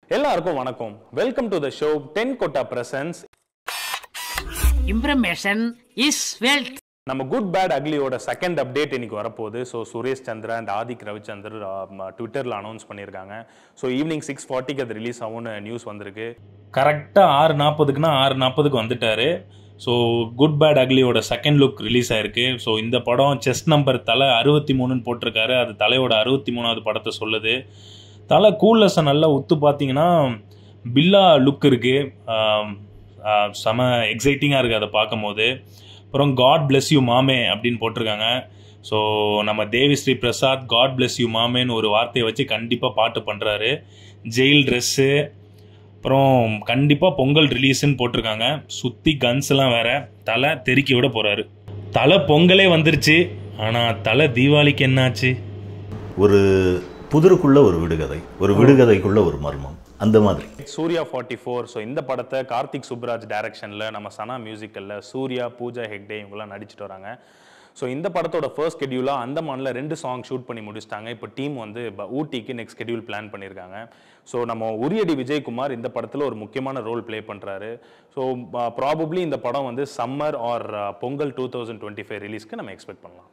எல்லாருக்கும் வணக்கம் welcome to the show Tentkotta presents Information is wealth. நம்ம குட் பேட் அக்லியோட செகண்ட் அப்டேட் இன்னைக்கு வரப்போகுது ஸோ சுரேஷ் சந்திரா அண்ட் ஆதிக் ரவிச்சந்தர் ட்விட்டரில் அனௌன்ஸ் பண்ணியிருக்காங்க ஸோ ஈவினிங் சிக்ஸ் ஃபார்ட்டிக்கு அது ரிலீஸ் ஆகும்னு நியூஸ் வந்திருக்கு கரெக்டாக ஆறு நாற்பதுக்குனா ஆறு நாற்பதுக்கு வந்துட்டாரு ஸோ குட் பேட் அக்லியோட செகண்ட் லுக் ரிலீஸ் ஆயிருக்கு ஸோ இந்த படம் செஸ் நம்பர் தலை அறுபத்தி மூணுன்னு போட்டிருக்காரு அது தலையோட அறுபத்தி மூணாவது படத்தை சொல்லுது தலை கூல்லஸை நல்லா உத்து பார்த்தீங்கன்னா பில்லா லுக் இருக்குது செம எக்ஸைட்டிங்காக இருக்குது அதை பார்க்கும்போது அப்புறம் காட் bless யூ மாமே அப்படின்னு போட்டிருக்காங்க ஸோ நம்ம Devi Sri Prasad god bless you மாமேன்னு ஒரு வார்த்தையை வச்சு கண்டிப்பாக பாட்டு பண்ணுறாரு ஜெயில் ட்ரெஸ்ஸு அப்புறம் கண்டிப்பாக பொங்கல் ரிலீஸ்ன்னு போட்டிருக்காங்க சுற்றி கன்ஸ் எல்லாம் வேற தலை தெருக்கி விட போகிறாரு தலை பொங்கலே வந்துருச்சு ஆனால் தலை தீபாவளிக்கு என்னாச்சு ஒரு புதிருக்குள்ள ஒரு விடுகதை ஒரு விடுகதைக்குள்ள ஒரு மர்மம் அந்த மாதிரி சூர்யா ஃபார்ட்டி ஃபோர் ஸோ இந்த படத்தை கார்த்திக் சுப்ராஜ் டைரக்ஷனில் நம்ம சனா மியூசிக்கலில் சூர்யா பூஜா ஹெக்டே இவங்கெல்லாம் நடிச்சிட்டு வராங்க ஸோ இந்த படத்தோட ஃபர்ஸ்ட் ஸ்கெடியூலாக அந்தமானில் ரெண்டு சாங் ஷூட் பண்ணி முடிச்சிட்டாங்க இப்போ டீம் வந்து ப- ஊட்டிக்கு நெக்ஸ்ட் ஸ்கெடியூல் பிளான் பண்ணியிருக்காங்க ஸோ நம்ம உரியடி விஜயகுமார் இந்த படத்தில் ஒரு முக்கியமான ரோல் ப்ளே பண்ணுறாரு ஸோ ப்ராபப்ளி இந்த படம் வந்து summer or Pongal two thousand twenty five ரிலீஸ்க்கு நம்ம எக்ஸ்பெக்ட் பண்ணலாம்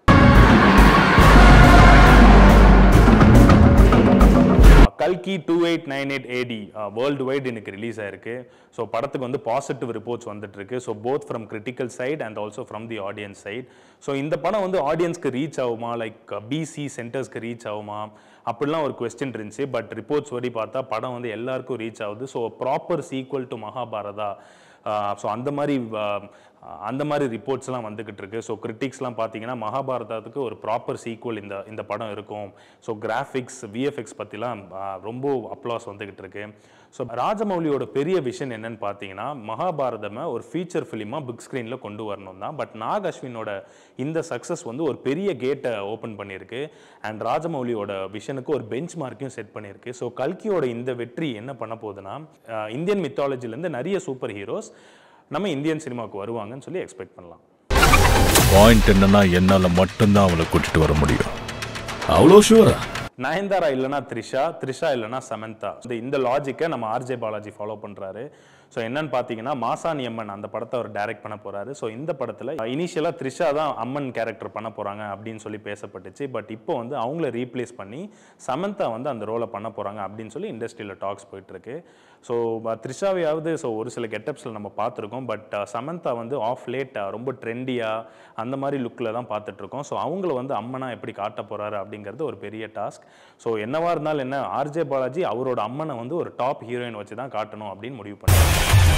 கல்கி two eight nine eight AD world wide எனக்கு ரிலீஸ் ஆயிருக்கு ஸோ படத்துக்கு வந்து பாசிட்டிவ் ரிப்போர்ட்ஸ் வந்துட்டு இருக்கு so both from critical side and also from the audience side so இந்த படம் வந்து ஆடியன்ஸ்க்கு ரீச் ஆகுமா லைக் பிசி சென்டர்ஸ்க்கு ரீச் ஆகுமா அப்படிலாம் ஒரு கொஸ்டின் இருந்துச்சு பட் ரிப்போர்ட்ஸ் படி பார்த்தா படம் வந்து எல்லாருக்கும் ரீச் ஆகுது so proper sequel to Mahabharata so அந்த மாதிரி ஆஹ், அந்த மாதிரி ரிப்போர்ட்ஸ்லாம் வந்துக்கிட்டு இருக்கு ஸோ கிரிட்டிக்ஸ்லாம் பார்த்தீங்கன்னா மகாபாரதத்துக்கு ஒரு ப்ராப்பர் சீக்வல் இந்த இந்த படம் இருக்கும் ஸோ கிராஃபிக்ஸ் விஎஃப்எக்ஸ் பற்றிலாம் ஆஹ், ரொம்ப அப்ளாஸ் வந்துக்கிட்டு இருக்கு ஸோ ராஜமௌலியோட பெரிய விஷன் என்னன்னு பார்த்தீங்கன்னா மகாபாரதமை ஒரு ஃபீச்சர் ஃபிலிமாக பிக் ஸ்க்ரீனில் கொண்டு வரணும் தான் பட் நாக் அஸ்வினோட இந்த சக்ஸஸ் வந்து ஒரு பெரிய கேட்டை ஓப்பன் பண்ணியிருக்கு அண்ட் ராஜமௌலியோட விஷனுக்கு ஒரு பெஞ்ச் மார்க்கையும் செட் பண்ணியிருக்கு ஸோ கல்கியோட இந்த வெற்றி என்ன பண்ண போகுதுன்னா ஆஹ், இந்தியன் மித்தாலஜிலேருந்து நிறைய சூப்பர் ஹீரோஸ் நம்ம இந்தியன் சினிமாவுக்கு வருவாங்கன்னு சொல்லி எக்ஸ்பெக்ட் பண்ணலாம் பாயிண்ட் என்னன்னா என்னால மட்டும்தான் அவளை கூட்டிட்டு வர முடியும் அவ்வளோ ஷூரா நயன்தாரா இல்லைனா த்ரிஷா த்ரிஷா இல்லைனா சமந்தா இந்த இந்த லாஜிக்கை நம்ம ஆர்ஜே பாலாஜி ஃபாலோ பண்ணுறாரு ஸோ என்னன்னு பார்த்தீங்கன்னா மாசாணி அம்மன் அந்த படத்தை அவர் டைரக்ட் பண்ண போறாரு ஸோ இந்த படத்தில் இனிஷியலாக த்ரிஷா தான் அம்மன் கேரக்டர் பண்ண போகிறாங்க அப்படின்னு சொல்லி பேசப்பட்டுச்சு பட் இப்போ வந்து அவங்கள ரீப்ளேஸ் பண்ணி சமந்தா வந்து அந்த ரோலை பண்ண போகிறாங்க அப்படின்னு சொல்லி இண்டஸ்ட்ரியில் டாக்ஸ் போயிட்டுருக்கு ஸோ த்ரிஷாவையாவது ஸோ ஒரு சில கெட்டப்ஸில் நம்ம பார்த்துருக்கோம் பட் சமந்தா வந்து ஆஃப் லேட் ரொம்ப ட்ரெண்டியாக அந்த மாதிரி லுக்கில் தான் பார்த்துட்ருக்கோம் ஸோ அவங்கள வந்து அம்மனா எப்படி காட்ட போகிறாரு அப்படிங்கிறது ஒரு பெரிய டாஸ்க் ஸோ என்னவா இருந்தாலும் என்ன ஆர்ஜே பாலாஜி அவரோட அம்மனை வந்து ஒரு டாப் ஹீரோயின் வச்சு தான் காட்டணும் அப்படின்னு முடிவு பண்ணாரு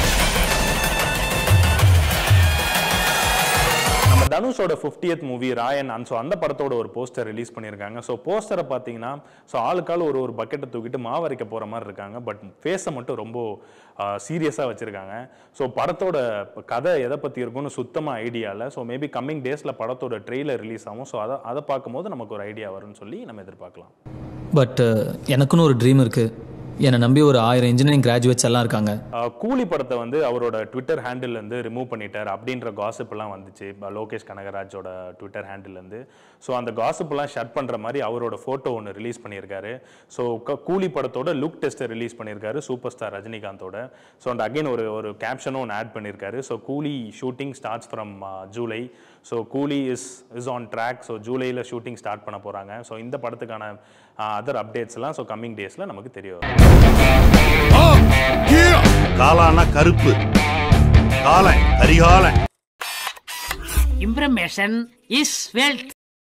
நம்ம தனுஷோட 50th movie Rayan and so அந்த படத்தோட ஒரு போஸ்டர் ரிலீஸ் பண்ணியிருக்காங்க ஸோ போஸ்டரை பார்த்தீங்கன்னா ஸோ ஆளுக்கால் ஒரு ஒரு பக்கெட்டை தூக்கிட்டு மாவரைக்க போகிற மாதிரி இருக்காங்க பட் ஃபேஸை மட்டும் ரொம்ப சீரியஸாக வச்சுருக்காங்க ஸோ படத்தோட கதை எதை பற்றி இருக்கும்னு சுத்தமாக ஐடியா இல்லை ஸோ மேபி கம்மிங் டேஸில் படத்தோட ட்ரெய்லர் ரிலீஸ் ஆகும் ஸோ அதை அதை பார்க்கும்போது நமக்கு ஒரு ஐடியா வரும்னு சொல்லி நம்ம எதிர்பார்க்கலாம் பட் எனக்குன்னு ஒரு ட்ரீம் இருக்குது என்னை நம்பி ஒரு ஆயிரம் இன்ஜினியரிங் கிராஜுவேட்ஸ் எல்லாம் இருக்காங்க ஆஹ் கூலி படத்தை வந்து அவரோட ட்விட்டர் ஹேண்டில்லேருந்து ரிமூவ் பண்ணிட்டார் அப்படின்ற gossip எல்லாம் வந்துச்சு ப- லோகேஷ் கனகராஜோட ட்விட்டர் ஹேண்டில்லேருந்து ஸோ அந்த gossip எல்லாம் ஷட் பண்ணுற மாதிரி அவரோட ஃபோட்டோ ஒன்று ரிலீஸ் பண்ணியிருக்காரு ஸோ கூலி படத்தோட லுக் டெஸ்ட்டை ரிலீஸ் பண்ணியிருக்காரு சூப்பர் ஸ்டார் ரஜினிகாந்தோட ஸோ அண்ட் அகைன் ஒரு ஒரு கேப்ஷனும் ஒன்று ஆட் பண்ணியிருக்காரு so Coolie shooting starts from July so Coolie is is on track so ஜூலையில் ஷூட்டிங் ஸ்டார்ட் பண்ண போகிறாங்க ஸோ இந்த படத்துக்கான அதர் அப்டேட்ஸ் எல்லாம் ஸோ கம்மிங் டேஸில் நமக்கு தெரிய வரும் காலானா கருப்பு காலன் கரிகாலன் Information is wealth.